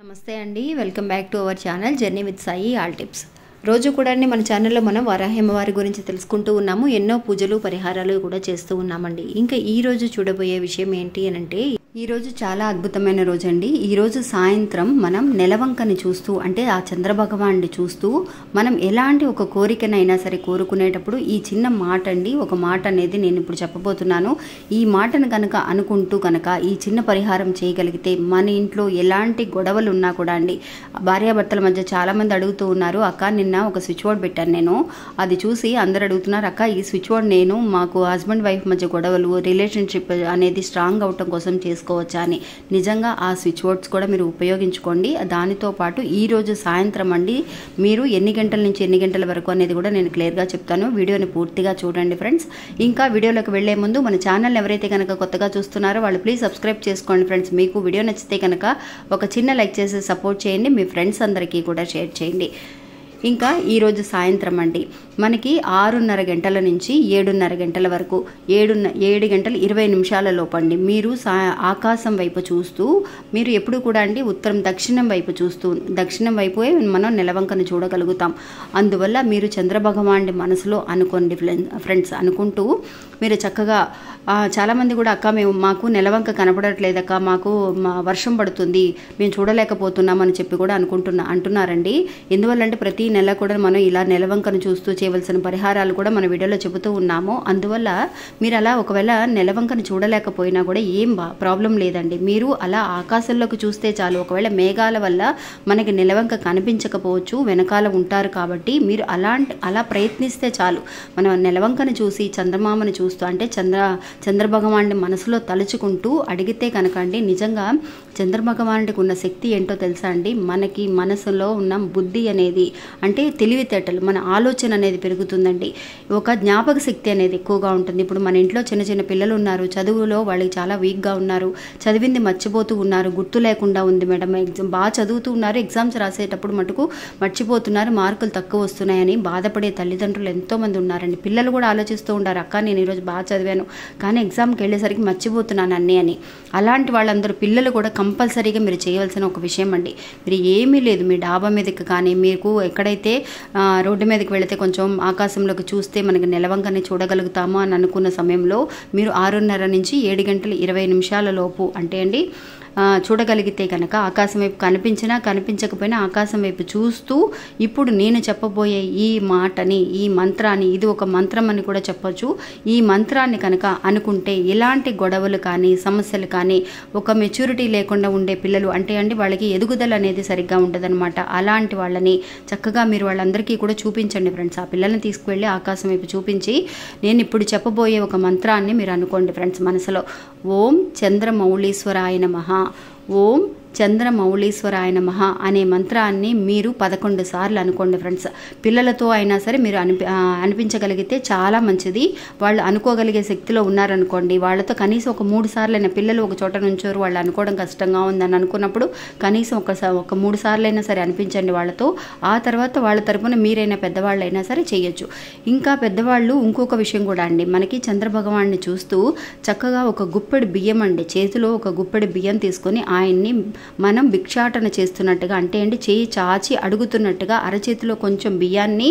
నమస్తే అండి welcome back to our channel journey with Sai all tips రోజు కూడా అండి మన ఛానల్లో మనం వరాహమ్మవారి గురించి తెలుసుకుంటూ ఉన్నాము ఎన్నో పూజలు పరిహారాలు కూడా చేస్తూ ఉన్నామండి ఇంకా ఈ రోజు చూడబోయే విషయం ఏంటి అని అంటే ఈ రోజు చాలా అద్భుతమైన రోజు అండి ఈ రోజు సాయంత్రం మనం నెలవంకని చూస్తూ అంటే ఆ చంద్రభగవాన్ని చూస్తూ మనం ఎలాంటి ఒక కోరికనైనా సరే కోరుకునేటప్పుడు ఈ చిన్న మాట అండి ఒక మాట అనేది నేను ఇప్పుడు చెప్పబోతున్నాను ఈ మాటను కనుక అనుకుంటూ కనుక ఈ చిన్న పరిహారం చేయగలిగితే మన ఇంట్లో ఎలాంటి గొడవలు ఉన్నా కూడా అండి భార్యాభర్తల మధ్య చాలామంది అడుగుతూ ఉన్నారు అక్క నిన్న ఒక స్విచ్ బోర్డ్ పెట్టాను నేను అది చూసి అందరు అడుగుతున్నారు అక్క ఈ స్విచ్ బోర్డ్ నేను మాకు హస్బెండ్ వైఫ్ మధ్య గొడవలు రిలేషన్షిప్ అనేది స్ట్రాంగ్ అవటం కోసం చేసుకోవచ్చా అని నిజంగా ఆ స్విచ్ బోర్డ్స్ కూడా మీరు ఉపయోగించుకోండి దానితో పాటు ఈ రోజు సాయంత్రం అండి మీరు ఎన్ని గంటల నుంచి ఎన్ని గంటల వరకు అనేది కూడా నేను క్లియర్గా చెప్తాను వీడియోని పూర్తిగా చూడండి ఫ్రెండ్స్ ఇంకా వీడియోలోకి వెళ్లే ముందు మన ఛానల్ ఎవరైతే కనుక కొత్తగా చూస్తున్నారో వాళ్ళు ప్లీజ్ సబ్స్క్రైబ్ చేసుకోండి ఫ్రెండ్స్ మీకు వీడియో నచ్చితే కనుక ఒక చిన్న లైక్ చేసి సపోర్ట్ చేయండి మీ ఫ్రెండ్స్ అందరికీ కూడా షేర్ చేయండి ఇంకా ఈరోజు సాయంత్రం అండి మనకి ఆరున్నర గంటల నుంచి ఏడున్నర గంటల వరకు ఏడున్న ఏడు గంటల ఇరవై నిమిషాల లోపండి మీరు సా ఆకాశం వైపు చూస్తూ మీరు ఎప్పుడు కూడా అండి ఉత్తరం దక్షిణం వైపు చూస్తూ దక్షిణం వైపు మనం నెలవంకను చూడగలుగుతాం అందువల్ల మీరు చంద్రభగవాన్ని మనసులో అనుకోండి ఫ్రెండ్స్ అనుకుంటూ మీరు చక్కగా చాలామంది కూడా అక్క మేము మాకు నెలవంక కనపడట్లేదక్క మాకు మా వర్షం పడుతుంది మేము చూడలేకపోతున్నామని చెప్పి కూడా అనుకుంటున్నా అంటున్నారండి ఎందువల్లంటే ప్రతి నెల కూడా మనం ఇలా నెలవంకను చూస్తూ చేయవలసిన పరిహారాలు కూడా మన వీడియోలో చెబుతూ ఉన్నాము అందువల్ల మీరు అలా ఒకవేళ నెలవంకను చూడలేకపోయినా కూడా ఏం బా ప్రాబ్లం లేదండి మీరు అలా ఆకాశంలోకి చూస్తే చాలు ఒకవేళ మేఘాల వల్ల మనకి నెలవంక కనిపించకపోవచ్చు వెనకాల ఉంటారు కాబట్టి మీరు అలాంటి అలా ప్రయత్నిస్తే చాలు మనం నెలవంకను చూసి చంద్రమామను చూస్తూ అంటే చంద్ర చంద్రభగవాన్ని మనసులో తలుచుకుంటూ అడిగితే కనుక అండి నిజంగా చంద్రభగవానుడికి ఉన్న శక్తి ఏంటో తెలుసా అండి మనకి మనసులో ఉన్న బుద్ధి అనేది అంటే తెలివితేటలు మన ఆలోచన అనేది పెరుగుతుందండి ఒక జ్ఞాపక శక్తి అనేది ఎక్కువగా ఉంటుంది ఇప్పుడు మన ఇంట్లో చిన్న చిన్న పిల్లలు ఉన్నారు చదువులో వాళ్ళకి చాలా వీక్గా ఉన్నారు చదివింది మర్చిపోతూ ఉన్నారు గుర్తు లేకుండా ఉంది మేడం ఎగ్జామ్ బాగా చదువుతూ ఉన్నారు ఎగ్జామ్స్ రాసేటప్పుడు మటుకు మర్చిపోతున్నారు మార్కులు తక్కువ వస్తున్నాయని బాధపడే తల్లిదండ్రులు ఎంతోమంది ఉన్నారండి పిల్లలు కూడా ఆలోచిస్తూ ఉంటారు అక్క నేను ఈరోజు బాగా చదివాను కానీ ఎగ్జామ్కి వెళ్ళేసరికి మర్చిపోతున్నాను అన్నీ అని అలాంటి వాళ్ళందరూ పిల్లలు కూడా కంపల్సరీగా మీరు చేయవలసిన ఒక విషయం అండి మీరు ఏమీ లేదు మీ డాబా మీదకి కానీ మీకు ఎక్కడైతే రోడ్డు మీదకి వెళితే కొంచెం ఆకాశంలోకి చూస్తే మనకి నెలవంకని చూడగలుగుతాము అని అనుకున్న సమయంలో మీరు ఆరున్నర నుంచి ఏడు గంటల ఇరవై నిమిషాల లోపు అంటే అండి చూడగలిగితే కనుక ఆకాశం వైపు కనిపించినా కనిపించకపోయినా ఆకాశం వైపు చూస్తూ ఇప్పుడు నేను చెప్పబోయే ఈ మాటని ఈ మంత్రాన్ని ఇది ఒక మంత్రం అని కూడా చెప్పొచ్చు ఈ మంత్రాన్ని కనుక అనుకుంటే ఎలాంటి గొడవలు కానీ సమస్యలు కానీ ఒక మెచ్యూరిటీ లేకుండా ఉండే పిల్లలు అంటే అండి వాళ్ళకి ఎదుగుదల అనేది సరిగ్గా ఉండదన్నమాట అలాంటి వాళ్ళని చక్కగా మీరు వాళ్ళందరికీ కూడా చూపించండి ఫ్రెండ్స్ ఆ పిల్లల్ని తీసుకువెళ్ళి ఆకాశం వైపు చూపించి నేను ఇప్పుడు చెప్పబోయే ఒక మంత్రాన్ని మీరు అనుకోండి ఫ్రెండ్స్ మనసులో ఓం చంద్రమౌళీశ్వరాయ నమః ఓం చంద్రమౌళీశ్వరాయ నమః అనే మంత్రాన్ని మీరు పదకొండు సార్లు అనుకోండి ఫ్రెండ్స్ పిల్లలతో అయినా సరే మీరు అనిపి అనిపించగలిగితే చాలా మంచిది వాళ్ళు అనుకోగలిగే శక్తిలో ఉన్నారనుకోండి వాళ్ళతో కనీసం ఒక మూడు సార్లు అయినా పిల్లలు ఒక చోట నుంచోరు వాళ్ళు అనుకోవడం కష్టంగా ఉందని అనుకున్నప్పుడు కనీసం ఒక ఒక మూడు సార్లు అయినా సరే అనిపించండి వాళ్ళతో ఆ తర్వాత వాళ్ళ తరపున మీరైనా పెద్దవాళ్ళు అయినా సరే చేయొచ్చు ఇంకా పెద్దవాళ్ళు ఇంకొక విషయం కూడా అండి మనకి చంద్రభగవాన్ని చూస్తూ చక్కగా ఒక గుప్పెడు బియ్యం అండి చేతిలో ఒక గుప్పెడు బియ్యం తీసుకొని ఆయన్ని మనం భిక్షాటన చేస్తున్నట్టుగా అంటే ఏంటి చేయి చాచి అడుగుతున్నట్టుగా అరచేతిలో కొంచెం బియ్యాన్ని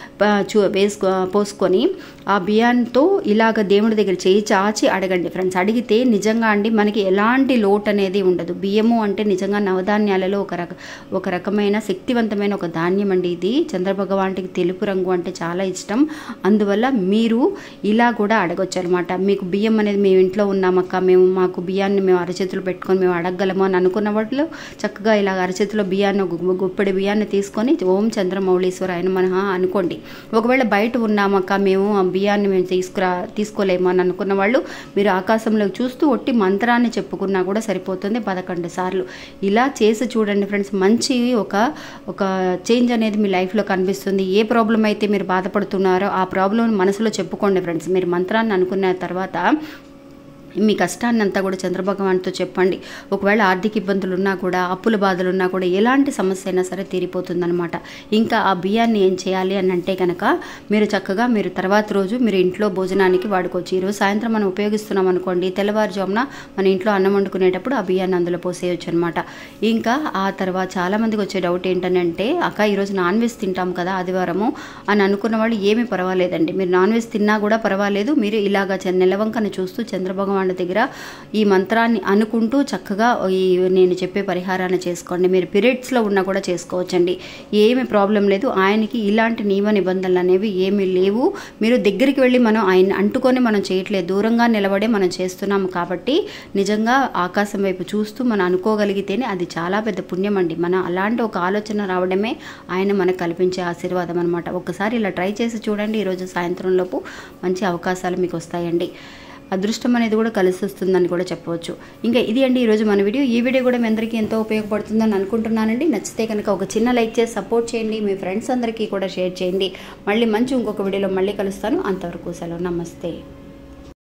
చూ వేసుకో పోసుకొని ఆ బియ్యంతో ఇలాగ దేవుడి దగ్గర చేయి చాచి అడగండి ఫ్రెండ్స్ అడిగితే నిజంగా అండి మనకి ఎలాంటి లోటు అనేది ఉండదు బియ్యము అంటే నిజంగా నవధాన్యాలలో ఒక రక ఒక రకమైన శక్తివంతమైన ఒక ధాన్యం అండి ఇది చంద్రభగవానికి తెలుపు రంగు అంటే చాలా ఇష్టం అందువల్ల మీరు ఇలా కూడా అడగొచ్చు అనమాట మీకు బియ్యం అనేది మేము ఇంట్లో ఉన్నామక్క మేము మాకు బియ్యాన్ని మేము అరచేతులు పెట్టుకొని మేము అడగగలము అని అనుకున్న వాటిలో చక్కగా ఇలా అరచేతిలో బియ్యాన్ని ఒక గుప్పెడి బియ్యాన్ని తీసుకొని ఓం చంద్రమౌళీశ్వర ఆయన మన అనుకోండి ఒకవేళ బయట ఉన్నామక్క మేము ఆ బియ్యాన్ని మేము తీసుకురా తీసుకోలేము అని అనుకున్న వాళ్ళు మీరు ఆకాశంలో చూస్తూ ఒట్టి మంత్రాన్ని చెప్పుకున్నా కూడా సరిపోతుంది పదకొండు సార్లు ఇలా చేసి చూడండి ఫ్రెండ్స్ మంచి ఒక ఒక చేంజ్ అనేది మీ లైఫ్లో కనిపిస్తుంది ఏ ప్రాబ్లం అయితే మీరు బాధపడుతున్నారో ఆ ప్రాబ్లం మనసులో చెప్పుకోండి ఫ్రెండ్స్ మీరు మంత్రాన్ని అనుకున్న తర్వాత మీ కష్టాన్ని అంతా కూడా చంద్రభగవాన్తో చెప్పండి ఒకవేళ ఆర్థిక ఇబ్బందులు ఉన్నా కూడా అప్పుల బాధలు ఉన్నా కూడా ఎలాంటి సమస్య అయినా సరే తీరిపోతుందనమాట ఇంకా ఆ బియ్యాన్ని ఏం చేయాలి అని అంటే కనుక మీరు చక్కగా మీరు తర్వాత రోజు మీరు ఇంట్లో భోజనానికి వాడుకోవచ్చు ఈరోజు సాయంత్రం మనం ఉపయోగిస్తున్నాం అనుకోండి తెల్లవారుజామున మన ఇంట్లో అన్నం వండుకునేటప్పుడు ఆ బియ్యాన్ని అందులో పోసేయచ్చు అనమాట ఇంకా ఆ తర్వాత చాలామందికి వచ్చే డౌట్ ఏంటంటే అక్క ఈరోజు నాన్ వెజ్ తింటాం కదా ఆదివారము అని అనుకున్న వాళ్ళు ఏమీ పర్వాలేదండి మీరు నాన్ వెజ్ తిన్నా కూడా పర్వాలేదు మీరు ఇలాగా చ- నెలవంకను చూస్తూ చంద్రభగవాన్ దగ్గర ఈ మంత్రాన్ని అనుకుంటూ చక్కగా ఈ నేను చెప్పే పరిహారాన్ని చేసుకోండి మీరు పీరియడ్స్లో ఉన్నా కూడా చేసుకోవచ్చండి ఏమి ప్రాబ్లం లేదు ఆయనకి ఇలాంటి నియమ నిబంధనలు అనేవి ఏమీ లేవు మీరు దగ్గరికి వెళ్ళి మనం ఆయన అంటుకొని మనం చేయట్లేదు దూరంగా నిలబడే మనం చేస్తున్నాము కాబట్టి నిజంగా ఆకాశం వైపు చూస్తూ మనం అనుకోగలిగితేనే అది చాలా పెద్ద పుణ్యం అండి మన అలాంటి ఒక ఆలోచన రావడమే ఆయన మనకు కల్పించే ఆశీర్వాదం అనమాట ఒకసారి ఇలా ట్రై చేసి చూడండి ఈరోజు సాయంత్రం లోపు మంచి అవకాశాలు మీకు వస్తాయండి అదృష్టం అనేది కూడా కలిసి వస్తుందని కూడా చెప్పవచ్చు ఇంకా ఇది అండి ఈరోజు మన వీడియో ఈ వీడియో కూడా మీ అందరికీ ఎంతో ఉపయోగపడుతుందని అనుకుంటున్నానండి నచ్చితే కనుక ఒక చిన్న లైక్ చేసి సపోర్ట్ చేయండి మీ ఫ్రెండ్స్ అందరికీ కూడా షేర్ చేయండి మళ్ళీ మంచి ఇంకొక వీడియోలో మళ్ళీ కలుస్తాను అంతవరకు సెలవు నమస్తే